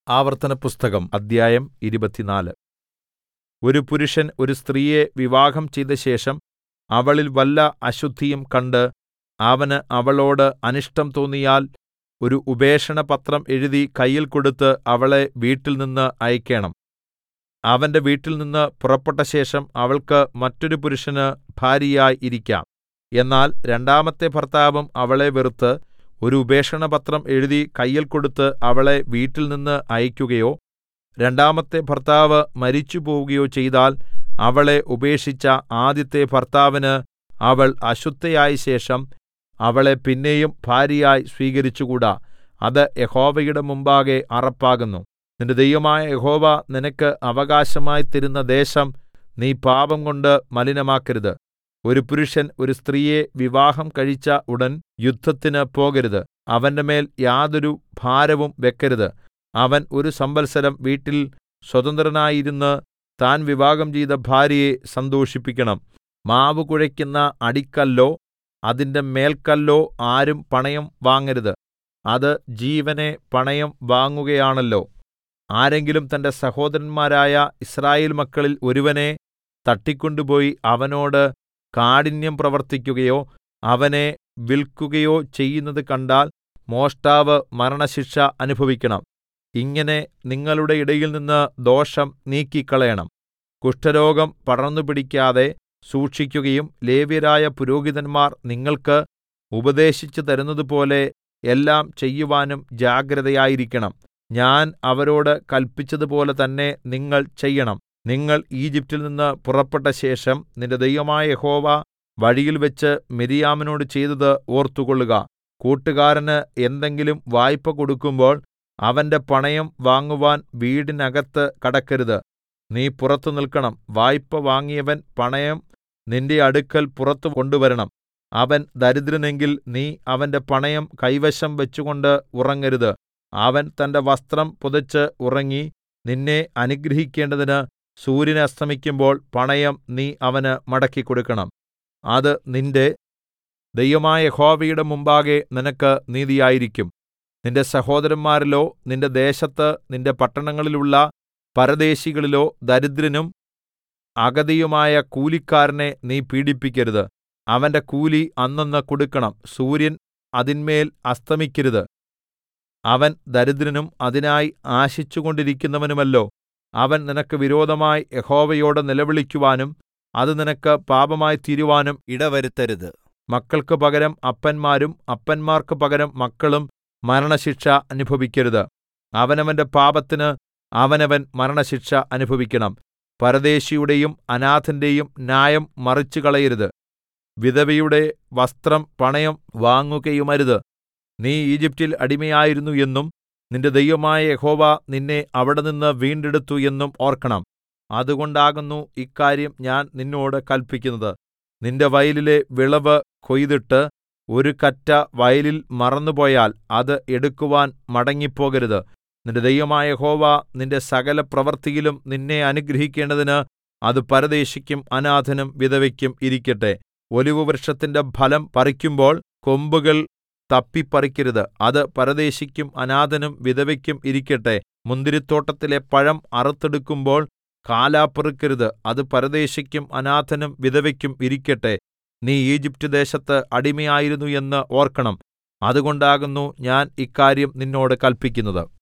ആവർത്തനപുസ്തകം അദ്ധ്യായം ഇരുപത്തിനാല് ഒരു പുരുഷൻ ഒരു സ്ത്രീയെ വിവാഹം ചെയ്തശേഷം അവളിൽ വല്ല അശുദ്ധിയും കണ്ട് അവന് അവളോട് അനിഷ്ടം തോന്നിയാൽ ഒരു ഉപേക്ഷണപത്രം എഴുതി കയ്യിൽ കൊടുത്ത് അവളെ വീട്ടിൽനിന്ന് അയക്കേണം അവന്റെ വീട്ടിൽനിന്ന് പുറപ്പെട്ടശേഷം അവൾക്ക് മറ്റൊരു പുരുഷന് ഭാര്യയായി ഇരിക്കാം എന്നാൽ രണ്ടാമത്തെ ഭർത്താവും അവളെ വെറുത്ത് ഒരു ഉപേക്ഷണപത്രം എഴുതി കയ്യിൽ കൊടുത്ത് അവളെ വീട്ടിൽനിന്ന് അയക്കുകയോ രണ്ടാമത്തെ ഭർത്താവ് മരിച്ചുപോവുകയോ ചെയ്താൽ അവളെ ഉപേക്ഷിച്ച ആദ്യത്തെ ഭർത്താവിന് അവൾ അശുദ്ധയായ ശേഷം അവളെ പിന്നെയും ഭാര്യയായി സ്വീകരിച്ചുകൂടാ അത് യഹോവയുടെ മുമ്പാകെ അറപ്പാകുന്നു നിന്റെ ദൈവമായ യഹോവ നിനക്ക് അവകാശമായി തരുന്ന ദേശം നീ പാപംകൊണ്ട് മലിനമാക്കരുത് ഒരു പുരുഷൻ ഒരു സ്ത്രീയെ വിവാഹം കഴിച്ച ഉടൻ യുദ്ധത്തിന് പോകരുത് അവന്റെ മേൽ യാതൊരു ഭാരവും വെക്കരുത് അവൻ ഒരു സംവത്സരം വീട്ടിൽ സ്വതന്ത്രനായിരുന്ന് താൻ വിവാഹം ചെയ്ത ഭാര്യയെ സന്തോഷിപ്പിക്കണം മാവ് കുഴയ്ക്കുന്ന അടിക്കല്ലോ അതിന്റെ മേൽക്കല്ലോ ആരും പണയം വാങ്ങരുത് അത് ജീവനെ പണയം വാങ്ങുകയാണല്ലോ ആരെങ്കിലും തന്റെ സഹോദരന്മാരായ യിസ്രായേൽ മക്കളിൽ ഒരുവനെ തട്ടിക്കൊണ്ടുപോയി അവനോട് കാഠിന്യം പ്രവർത്തിക്കുകയോ അവനെ വിൽക്കുകയോ ചെയ്യുന്നത് കണ്ടാൽ മോഷ്ടാവ് മരണശിക്ഷ അനുഭവിക്കണം ഇങ്ങനെ നിങ്ങളുടെ ഇടയിൽനിന്ന് ദോഷം നീക്കിക്കളയണം കുഷ്ഠരോഗം പടർന്നുപിടിക്കാതെ സൂക്ഷിക്കുകയും ലേവ്യരായ പുരോഹിതന്മാർ നിങ്ങൾക്ക് ഉപദേശിച്ചു തരുന്നതുപോലെ എല്ലാം ചെയ്യുവാനും ജാഗ്രതയായിരിക്കണം ഞാൻ അവരോട് കല്പിച്ചതുപോലെ തന്നെ നിങ്ങൾ ചെയ്യണം നിങ്ങൾ ഈജിപ്റ്റിൽ നിന്ന് പുറപ്പെട്ട ശേഷം നിന്റെ ദൈവമായ യഹോവ വഴിയിൽവെച്ച് മിര്യാമിനോട് ചെയ്തത് ഓർത്തുകൊള്ളുക കൂട്ടുകാരന് എന്തെങ്കിലും വായ്പ കൊടുക്കുമ്പോൾ അവന്റെ പണയം വാങ്ങുവാൻ വീടിനകത്ത് കടക്കരുത് നീ പുറത്തു നിൽക്കണം വായ്പ വാങ്ങിയവൻ പണയം നിന്റെ അടുക്കൽ പുറത്തു കൊണ്ടുവരണം അവൻ ദരിദ്രനെങ്കിൽ നീ അവന്റെ പണയം കൈവശം വെച്ചുകൊണ്ട് ഉറങ്ങരുത് അവൻ തന്റെ വസ്ത്രം പുതച്ച് ഉറങ്ങി നിന്നെ അനുഗ്രഹിക്കേണ്ടതിന് സൂര്യൻ അസ്തമിക്കുമ്പോൾ പണയം നീ അവന് മടക്കിക്കൊടുക്കണം അത് നിന്റെ ദൈവമായ യഹോവയുടെ മുമ്പാകെ നിനക്ക് നീതിയായിരിക്കും നിന്റെ സഹോദരന്മാരിലോ നിന്റെ ദേശത്ത് നിന്റെ പട്ടണങ്ങളിലുള്ള പരദേശികളിലോ ദരിദ്രനും അഗതിയുമായ കൂലിക്കാരനെ നീ പീഡിപ്പിക്കരുത് അവന്റെ കൂലി അന്നന്ന് കൊടുക്കണം സൂര്യൻ അതിന്മേൽ അസ്തമിക്കരുത് അവൻ ദരിദ്രനും അതിനായി ആശിച്ചുകൊണ്ടിരിക്കുന്നവനുമല്ലോ അവൻ നിനക്ക് വിരോധമായി യഹോവയോട് നിലവിളിക്കുവാനും അത് നിനക്ക് പാപമായി തീരുവാനും ഇടവരുത്തരുത് മക്കൾക്ക് പകരം അപ്പന്മാരും അപ്പന്മാർക്ക് പകരം മക്കളും മരണശിക്ഷ അനുഭവിക്കരുത് അവനവന്റെ പാപത്തിന് അവനവൻ മരണശിക്ഷ അനുഭവിക്കണം പരദേശിയുടെയും അനാഥന്റെയും ന്യായം മറിച്ചുകളയരുത് വിധവയുടെ വസ്ത്രം പണയം വാങ്ങുകയുമരുത് നീ ഈജിപ്റ്റിൽ അടിമയായിരുന്നു എന്നും നിന്റെ ദൈവമായ യഹോവ നിന്നെ അവിടെനിന്ന് വീണ്ടെടുത്തു എന്നും ഓർക്കണം അതുകൊണ്ടാകുന്നു ഇക്കാര്യം ഞാൻ നിന്നോട് കല്പിക്കുന്നത് നിന്റെ വയലിലെ വിളവ് കൊയ്തിട്ട് ഒരു കറ്റ വയലിൽ മറന്നുപോയാൽ അത് എടുക്കുവാൻ മടങ്ങിപ്പോകരുത് നിന്റെ ദൈവമായ യഹോവ നിന്റെ സകല പ്രവൃത്തിയിലും നിന്നെ അനുഗ്രഹിക്കേണ്ടതിന് അത് പരദേശിക്കും അനാഥനും വിധവയ്ക്കും ഇരിക്കട്ടെ ഒലിവുവൃക്ഷത്തിന്റെ ഫലം പറിക്കുമ്പോൾ കൊമ്പുകൾ തപ്പിപ്പറിക്കരുത് അത് പരദേശിക്കും അനാഥനും വിധവയ്ക്കും ഇരിക്കട്ടെ മുന്തിരിത്തോട്ടത്തിലെ പഴം അറുത്തെടുക്കുമ്പോൾ കാലാ പെറുക്കരുത് അത് പരദേശിക്കും അനാഥനും വിധവയ്ക്കും ഇരിക്കട്ടെ നീ ഈജിപ്റ്റ് ദേശത്ത് അടിമയായിരുന്നു എന്ന് ഓർക്കണം അതുകൊണ്ടാകുന്നു ഞാൻ ഇക്കാര്യം നിന്നോട് കല്പിക്കുന്നത്